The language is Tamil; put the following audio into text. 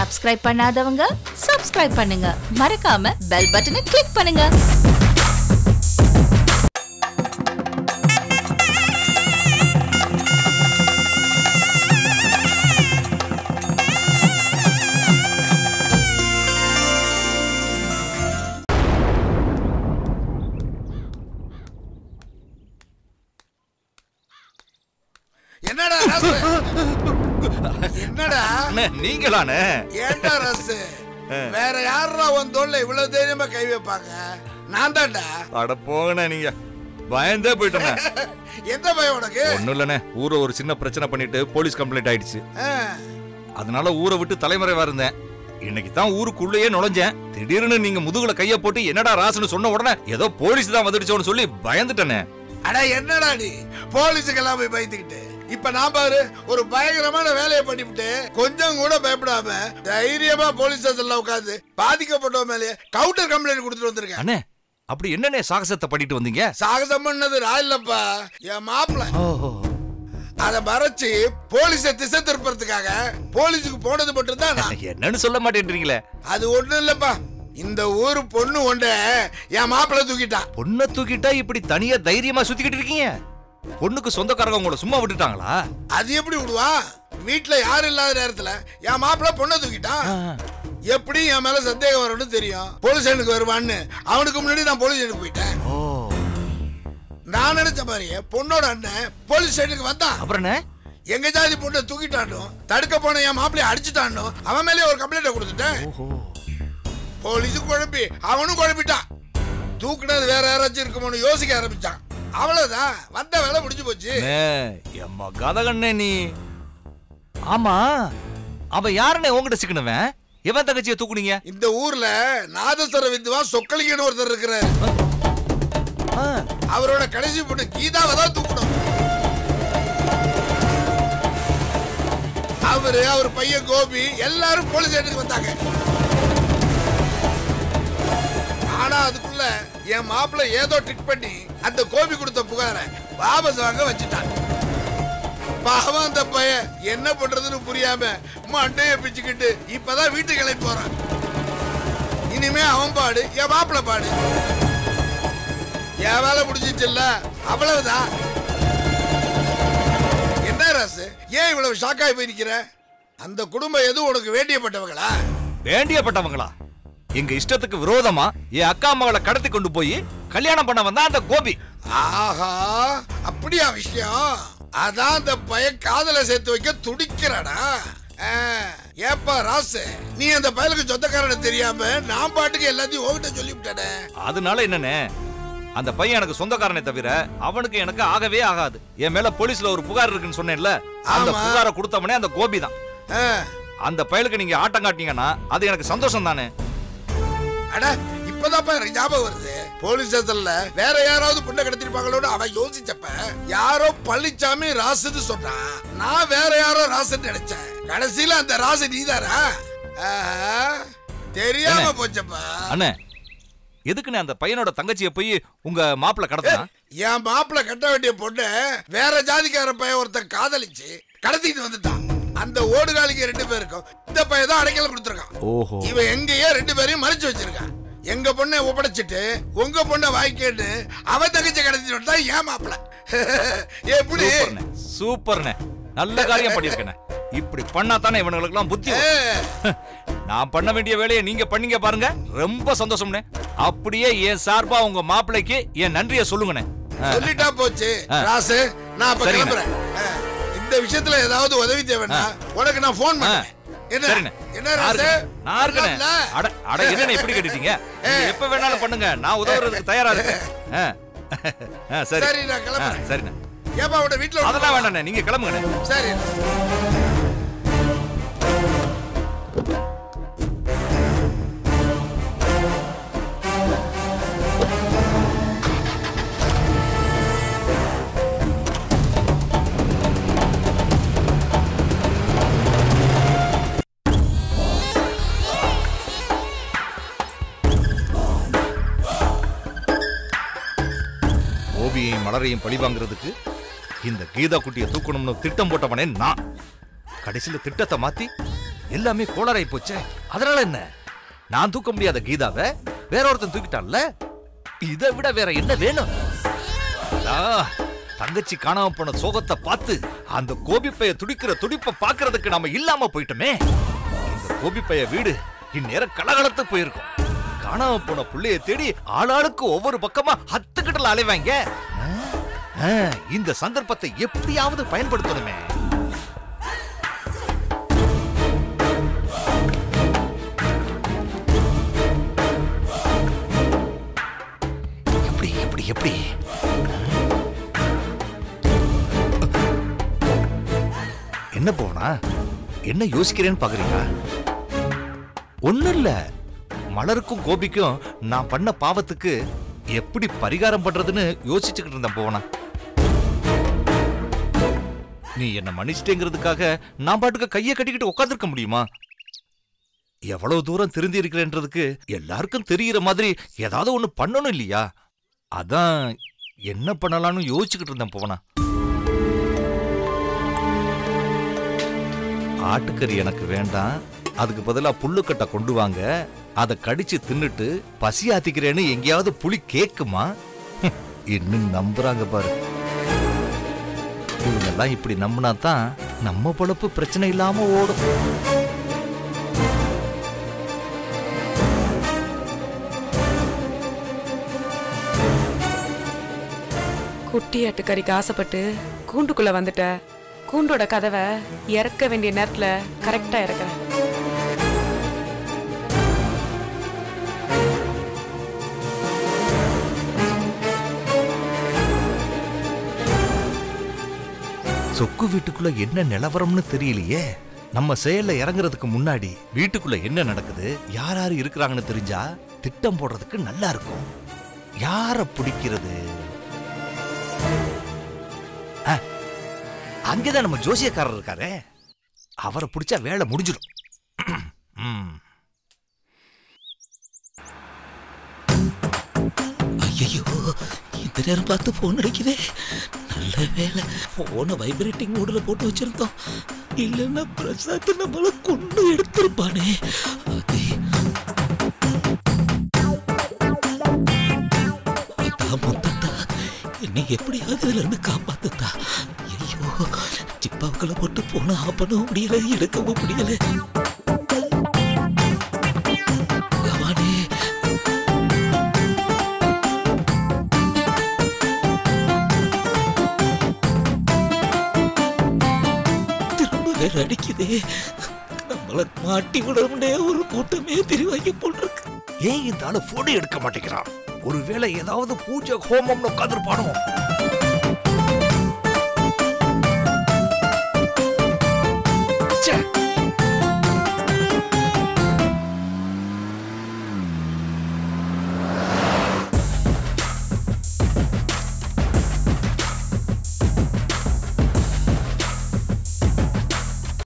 சப்ஸ்கிரைப் பண்ணாதவங்க சப்ஸ்கிரைப் பண்ணுங்க மறக்காம பெல் பட்டனை கிளிக் பண்ணுங்க என்னடா ரசு என்னடா அண்ணே நீங்களாண்ணே ஏன்டா ரசு வேற யாரா உன் தோல்ல இவ்வளவு தைரியமா கை வைப்பாங்க நான் தான்டா அட போங்கண்ணே நீங்க பயந்தே போயிட்டேண்ணே எந்த பயம் உனக்கு ஒண்ணும் இல்லண்ணே ஊரை ஒரு சின்ன பிரச்சனை பண்ணிட்டு போலீஸ் கம்ப்ளைண்ட் ஆயிடுச்சு ஆ, அதனால ஊரை விட்டு தலைமறைவா இருந்தேன் இன்னைக்கு தான் ஊருக்குள்ளேயே நுழைஞ்சேன் திடீர்னு நீங்க முதுகுல கைய போட்டு என்னடா ராசுன்னு சொன்ன உடனே ஏதோ போலீஸ் தான் வந்துடுச்சோன்னு சொல்லி பயந்துட்டேனே அட என்னடா நீ போலீஸுக்கெல்லாம் போய் பயந்துக்கிட்டு இப்ப நான் பாரு ஒரு பயங்கரமான வேலையை பண்ணிவிட்டு கொஞ்சம் கூட பயப்படாம தைரியமா போலீஸ் ஸ்டேஷன்ல உட்காந்து பாதிக்கப்பட்டவன் மேலேயே கவுண்டர் கம்ப்ளைண்ட் கொடுத்துட்டு வந்திருக்கேன் அண்ணே அப்படி என்னண்ணே சாகசத்தை பண்ணிட்டு வந்தீங்க சாகசம் பண்ணது நான் இல்லப்பா என் மாப்பிள்ள அத மறைச்சு போலீஸை திசை திருப்பறதுக்காக போலீஸுக்கு போனது மட்டும்தான் நான் என்னன்னு சொல்ல மாட்டேன்றீங்களே அது ஒண்ணும் இல்லப்பா இந்த ஊரு பொண்ணு ஒண்ட என் மாப்பிள்ள தூக்கிட்டான் பொண்ணை தூக்கிட்டா இப்படி தனியா தைரியமா சுத்திக்கிட்டு இருக்கீங்க பொண்ணுக்கு சொந்தக்காரங்க உங்களை சும்மா விட்டுட்டாங்களா அது எப்படி விடுவான் வீட்டுல யாரும் இல்லாத நேரத்துல என் மாப்பிள்ள பொண்ணை தூக்கிட்டான் எப்படி என் மேல சந்தேகம் வரும்னு தெரியும் போலீஸ் ஸ்டேஷனுக்கு வருவான்னு அவனுக்கு முன்னாடி நான் போலீஸ் ஸ்டேஷனுக்கு போயிட்டேன் ஓ நான் நினைச்ச மாதிரியே பொண்ணோட அண்ணன் போலீஸ் ஸ்டேஷனுக்கு வந்தான் அப்புறம் என்ன எங்க ஜாதி பொண்ணை தூக்கிட்டாண்டும் தடுக்க போன என் மாப்பிளைய அடிச்சுட்டாண்டும் அவன் மேலே ஒரு கம்ப்ளைண்ட் கொடுத்துட்டேன் ஓஹோ போலீஸும் குழப்பி அவனும் குழப்பிட்டான் தூக்குனது வேற யாராச்சும் இருக்குமோன்னு யோசிக்க ஆரம்பிச்சான் அவ்வளவுதான் வந்த வேலை முடிஞ்சு போச்சு அண்ணே, எம்மா கதகண்ணே நீ ஆமா அவன் யாருண்ணே உங்ககிட்ட சிக்கனவன் எவன் தங்கச்சியை தூக்குனீங்க இந்த ஊர்ல நாதஸ்வர வித்வான் சொக்கலிங்கன்னு ஒருத்தர் இருக்கிறாரு ஆ, அவரோட கடைசி பொண்ணு கீதாவை தான் தூக்கணும் அவரு அவர் பையன் கோபி எல்லாரும் போலீஸ் ஸ்டேஷனுக்கு வந்தாங்க ஆனா அதுக்குள்ள என் மாப்பிள்ளை ஏதோ ட்ரிக் பண்ணி அந்த கோபி கொடுத்த புகாரை வாபஸ் வாங்க வச்சுட்டான் பாவம் அந்த பையன் என்ன பண்றதுன்னு புரியாம மண்டைய பிச்சுக்கிட்டு இப்பதான் வீட்டுக்கு கிளம்பி போறான் இனிமே அவன் பாடு என் மாப்பிள்ளை பாடு என் வேலை முடிஞ்சிச்சுல்ல அவ்வளவுதான் என்ன ராசு ஏன் இவ்வளவு ஷாக்காய் போயிருக்கிற அந்த குடும்பம் எதுவும் உனக்கு வேண்டியப்பட்டவங்களா வேண்டியப்பட்டவங்களா எங்க இஷ்டத்துக்கு விரோதமா என் அக்கா மகளை கடத்தி கொண்டு போய் கல்யாணம் பண்ண வந்தா அந்த கோபி ஆஹா அப்படியா விஷயம் அதான் அந்த பையன் காதலை சேர்த்து வைக்க துடிக்கிறானா ஆ, ஏப்பா ராசு நீ அந்த பயலுக்கு சொந்தக்காரனை தெரியாம நான் பாட்டுக்கு எல்லாத்தையும் உங்ககிட்ட சொல்லிவிட்டேனே அதனால என்னண்ணே அந்த பையன் எனக்கு சொந்தக்காரனே தவிர அவனுக்கு எனக்கு ஆகவே ஆகாது என் மேல போலீஸ்ல ஒரு புகார் இருக்குன்னு சொன்னேன்ல அந்த ஆமா. புகாரை கொடுத்தவனே அந்த கோபி தான் ஆ, அந்த பயலுக்கு நீங்க ஆட்டம் காட்டினீங்கன்னா அது எனக்கு சந்தோஷம் தானே அட இப்பதான்ப்பா எனக்கு ஞாபகம் வருது போலீஸ் ஸ்டேஷன்ல வேற யாராவது புண்ணை கடத்திருப்பாங்களோன்னு அவன் யோசிச்சப்ப யாரோ பழனிச்சாமி ராசுன்னு சொன்னான் நான் வேற யாரோ ராசுன்னு நினைச்சேன் கடைசியில அந்த ராசு நீதாரா ஆஹா, தெரியாம என்ன? போச்சப்பா அண்ணே எதுக்குண்ணே அந்த பையனோட தங்கச்சியை போய் உங்க மாப்பிள்ள கடத்தினா என் மாப்பிள்ள கட்ட வேண்டிய பொண்ணு வேற ஜாதிக்கார பையன் ஒருத்தன் காதலிச்சு கடத்திட்டு வந்துட்டான் அந்த ஓடுகாலிக்கு ரெண்டு பேருக்கும் இந்த பையன் தான் அடைக்கல கொடுத்துருக்கான் ஓஹோ இவன் எங்கேயோ ரெண்டு பேரையும் மறைச்சு வச்சிருக்கான் எங்க பொண்ணை ஒப்படைச்சிட்டு உங்க பொண்ணை வாங்கிக்கேன்னு அவன் தங்கச்சி கடத்திட்டு வந்தா ஏன் மாப்பிள்ள எப்படி சூப்பர்ண்ணே சூப்பர்ண்ணே நல்ல காரியம் பண்ணிருக்கேண்ணே இப்படி பண்ணா தானே இவனுங்களுக்கெல்லாம் புத்தி வரும். ஏ, நான் பண்ண வேண்டிய வேலையை நீங்க பண்ணீங்க பாருங்க ரொம்ப சந்தோஷம்ண்ணே அப்படியே என் சார்பா உங்க மாப்பிள்ளைக்கு என் நன்றியை சொல்லுங்கண்ணே ஆ, சொல்லிட்டா போச்சு ஆ. ராசு நான் அப்ப சரிண்ணே. கிளம்புறேன் ஆ, இந்த விஷயத்துல ஏதாவது உதவி தேவைன்னா உனக்கு நான் போன் பண்ணேன் என்ன சரிண்ணே. என்ன நான் ராசு இருக்கேன். நான் இருக்கேனே. வரலாம்ல? அட அட என்னண்ணே இப்படி கேட்டுட்டீங்க நீங்க எப்ப வேணாலும் பண்ணுங்க நான் உதவுறதுக்கு தயாரா இருக்கேன் ஆ. ஆ, சரி சரி, நான் கிளம்புறேன். ஆ, சரிண்ணே ஏப்பா உன்னை வீட்டுல விட்டுட்டு அதெல்லாம் வா. வேண்டாண்ணே நீங்க கிளம்புங்கண்ணே சரி ஓபியையும் மலரையும் பழி வாங்குறதுக்கு இந்த கீதா குட்டியை தூக்கணும்னு திட்டம் போட்டவனே நான் கடைசியில திட்டத்தை மாத்தி எல்லாமே கோளாறாய் போச்சே அதனால என்ன நான் தூக்க முடியாத கீதாவை வேற ஒருத்தன் தூக்கிட்டான்ல இதை விட வேற என்ன வேணும் ஆ, தங்கச்சி காணாம போன சோகத்தை பார்த்து அந்த கோபிப்பைய துடிக்கிற துடிப்பை பார்க்கிறதுக்கு நாம இல்லாம போயிட்டோமே இந்த கோபிப்பைய வீடு இந்நேரம் கலகலத்து போயிருக்கும் காணாம போன புள்ளைய தேடி ஆளாளுக்கு ஒவ்வொரு பக்கமா ஹத்து கிட்டல அலைவாங்க ஆ, ஆ, இந்த சந்தர்ப்பத்தை எப்படியாவது பயன்படுத்தணுமே எப்படி எப்படி எப்படி என்ன போனா என்ன யோசிக்கிறேன்னு பாக்குறீங்களா ஒண்ணும் இல்ல மலருக்கும் கோபிக்கும் நான் பண்ண பாவத்துக்கு எப்படி பரிகாரம் பண்றதுன்னு யோசிச்சுக்கிட்டு இருந்தேன் போனா நீ என்ன மன்னிச்சிட்டேங்கிறதுக்காக நான் பாட்டுக்கு கையை கட்டிக்கிட்டு உட்காந்துருக்க முடியுமா எவ்வளவு தூரம் திருந்தி இருக்கிறேன்றதுக்கு எல்லாருக்கும் தெரியிற மாதிரி ஏதாவது ஒண்ணு பண்ணணும் இல்லையா அதான் என்ன பண்ணலாம்னு யோசிச்சுக்கிட்டு இருந்தேன் போனா ஆட்டுக்கறி எனக்கு வேண்டாம் அதுக்கு பதிலா புல்லுக்கட்டை கொண்டு வாங்க அதை கடிச்சு தின்னுட்டு பசி ஆத்திக்கிறேன்னு எங்கேயாவது புலி கேக்குமா ஹம், இன்னும் நம்புறாங்க பாரு இவங்கெல்லாம் இப்படி நம்பினா தான் நம்ம பொழப்பு பிரச்சனை இல்லாம ஓடும் குட்டி ஆட்டுக்கறிக்கு ஆசைப்பட்டு கூண்டுக்குள்ள வந்துட்ட கூண்டோட கதவை இறக்க வேண்டிய நேரத்துல கரெக்டா இறக்குறேன் சொக்கு வீட்டுக்குள்ள என்ன நிலவரம்னு தெரியலையே நம்ம செயல்ல இறங்குறதுக்கு முன்னாடி வீட்டுக்குள்ள என்ன நடக்குது யார் யார் இருக்கிறாங்கன்னு தெரிஞ்சா திட்டம் போடுறதுக்கு நல்லா இருக்கும் யார பிடிக்கிறது ஆ, அங்கேதான் நம்ம ஜோசியக்காரர் இருக்காரே அவரை பிடிச்சா வேலை முடிஞ்சிடும் ம். ஐயோ இந்த நேரம் பார்த்து ஃபோன் அடிக்குதே நல்ல வேலை ஃபோனை வைப்ரேட்டிங் மோடில் போட்டு வச்சிருந்தோம் இல்லைன்னா பிரசாத் நம்மள கொண்டு எடுத்திருப்பானே அது அத்தா முத்தத்தா என்னை எப்படியாவது இதுல இருந்து காப்பாத்துத்தா ஐயோ சிப்பாவுக்களை போட்டு போன ஆஃப் பண்ணவும் முடியல எடுக்கவும் முடியல பகவானே திரும்ப வேற அடிக்குதே நம்மள மாட்டி விடணும்னே ஒரு கூட்டமே தெரிவாக்கி போட்டிருக்கு ஏன் இந்த ஆளு போனை எடுக்க மாட்டேங்கிறான் ஒருவேளை ஏதாவது பூஜை ஹோமம்னு உட்காந்துருப்பானோ ச்சே